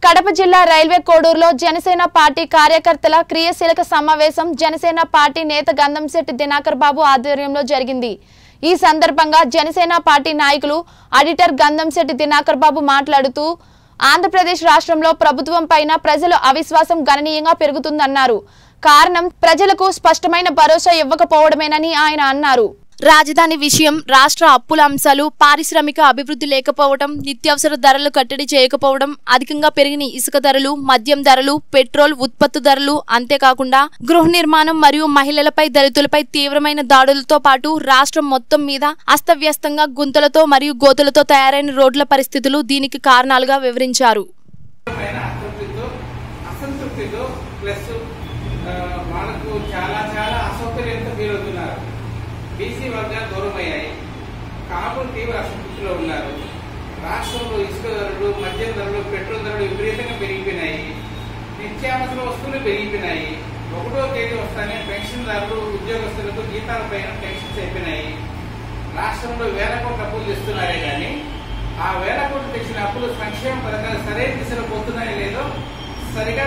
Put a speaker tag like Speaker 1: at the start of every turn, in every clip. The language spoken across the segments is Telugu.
Speaker 1: కడప జిల్లా రైల్వే కోడూరులో జనసేన పార్టీ కార్యకర్తల క్రియాశీలక సమావేశం జనసేన పార్టీ నేత గంధంశెట్టి దినాకర్ బాబు ఆధ్వర్యంలో జరిగింది ఈ సందర్భంగా జనసేన పార్టీ నాయకులు ఆడిటర్ గంధంశెట్టి దినాకర్ బాబు మాట్లాడుతూ ఆంధ్రప్రదేశ్ రాష్ట్రంలో ప్రభుత్వం పైన ప్రజల అవిశ్వాసం గణనీయంగా పెరుగుతుందన్నారు కారణం ప్రజలకు స్పష్టమైన భరోసా ఇవ్వకపోవడమేనని ఆయన అన్నారు రాజధాని విషయం రాష్ట్ర అప్పుల అంశాలు పారిశ్రామిక అభివృద్ధి లేకపోవడం నిత్యావసర ధరలు కట్టడి చేయకపోవడం అధికంగా పెరిగిన ఇసుక ధరలు మద్యం ధరలు పెట్రోల్ ఉత్పత్తి ధరలు అంతేకాకుండా గృహ నిర్మాణం మరియు మహిళలపై దళితులపై తీవ్రమైన దాడులతో పాటు రాష్ట్రం మొత్తం మీద అస్తవ్యస్తంగా గుంతలతో మరియు గోతులతో తయారైన రోడ్ల పరిస్థితులు దీనికి కారణాలుగా వివరించారు
Speaker 2: పైన అసంతృప్తితో అసంతృప్తితో ప్లస్ ఆ, వాళ్ళకు చాలా చాలా అసౌకర్యంతో ఫీల్ అవుతున్నారు బీసీ వర్గాలు దూరం అయ్యాయి కాపులు తీవ్ర అసంతృప్తిలో ఉన్నారు రాష్ట్రంలో ఇసుక ధరలు మద్యం ధరలు పెట్రోల్ ధరలు విపరీతంగా పెరిగిపోయినాయి నిత్యావసర వస్తువులు పెరిగిపోయినాయి ఒకటో తేదీ వస్తానే పెన్షన్దారులు ఉద్యోగస్తులకు జీతాల పైన పెన్షన్స్ అయిపోయినాయి రాష్ట్రంలో వేల కోట్ల అప్పులు తెస్తున్నారే కానీ ఆ వేల కోట్లు తెచ్చిన అప్పులు సంక్షేమ పథకాలు సరైన దిశలో పోతున్నాయో లేదో సరిగా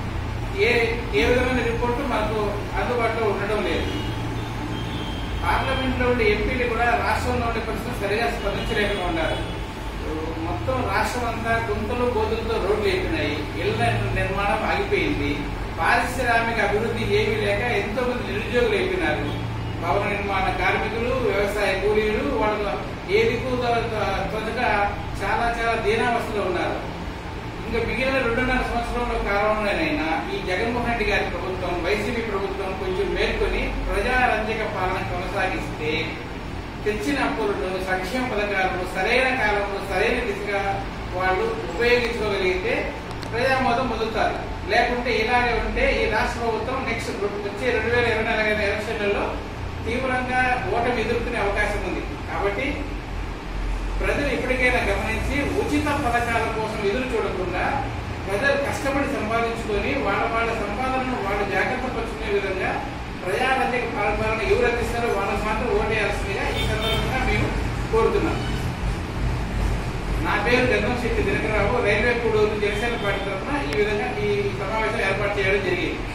Speaker 2: ఏ ఏ విధమైన రిపోర్టు మనకు అందుబాటులో ఉండడం లేదు పార్లమెంట్ లో ఉండే ఎంపీలు కూడా రాష్ట్రంలో ఉండే పరిస్థితులు సరిగా స్పందించలేకుండా ఉన్నారు మొత్తం రాష్ట్రం అంతా గుంతలు గోతులతో రోడ్లు అయిపోయినాయి ఇళ్ల నిర్మాణం ఆగిపోయింది పారిశ్రామిక అభివృద్ధి ఏమీ లేక ఎంతో మంది నిరుద్యోగులు అయిపోయినారు భవన నిర్మాణ కార్మికులు వ్యవసాయ కూలీలు వాళ్ళు ఏ దిక్కు త్వరగా చాలా చాలా దీనావస్థలో ఉన్నారు ఇంకా మిగిలిన రెండున్నర సంవత్సరంలో కాలంలోనైనా ఈ జగన్మోహన్ రెడ్డి గారి ప్రభుత్వం వైసీపీ ప్రభుత్వం కొంచెం మేల్కొని ప్రజారంజక పాలన కొనసాగిస్తే తెచ్చిన అప్పులను సంక్షేమ పథకాలను సరైన కాలంలో సరైన దిశగా వాళ్ళు ఉపయోగించుకోగలిగితే ప్రజామోదం పొందుతారు లేకుంటే ఇలాగే ఉంటే ఈ రాష్ట్ర ప్రభుత్వం నెక్స్ట్ వచ్చే రెండు వేల ఇరవై నాలుగు ఎలక్షన్లలో తీవ్రంగా ఓటమి ఎదుర్కొనే అవకాశం ఉంది కాబట్టి ప్రజలు ఇప్పటికైనా గమనించి ఉచిత పథకాల కోసం ఎదురు చూడకుండా ప్రజలు కష్టపడి సంపాదించుకొని వాళ్ళ వాళ్ళ సంపాదనను వాళ్ళు జాగ్రత్త పరుచుకునే విధంగా ప్రజారంజక పాలన ఎవరు అందిస్తారో వాళ్ళకి మాత్రం ఓటేయాల్సిందిగా ఈ సందర్భంగా మేము కోరుతున్నాం నా పేరు జగన్ శెట్టి దినకరావు రైల్వే కూడూరు జనసేన పార్టీ తరఫున ఈ విధంగా ఈ సమావేశం ఏర్పాటు చేయడం జరిగింది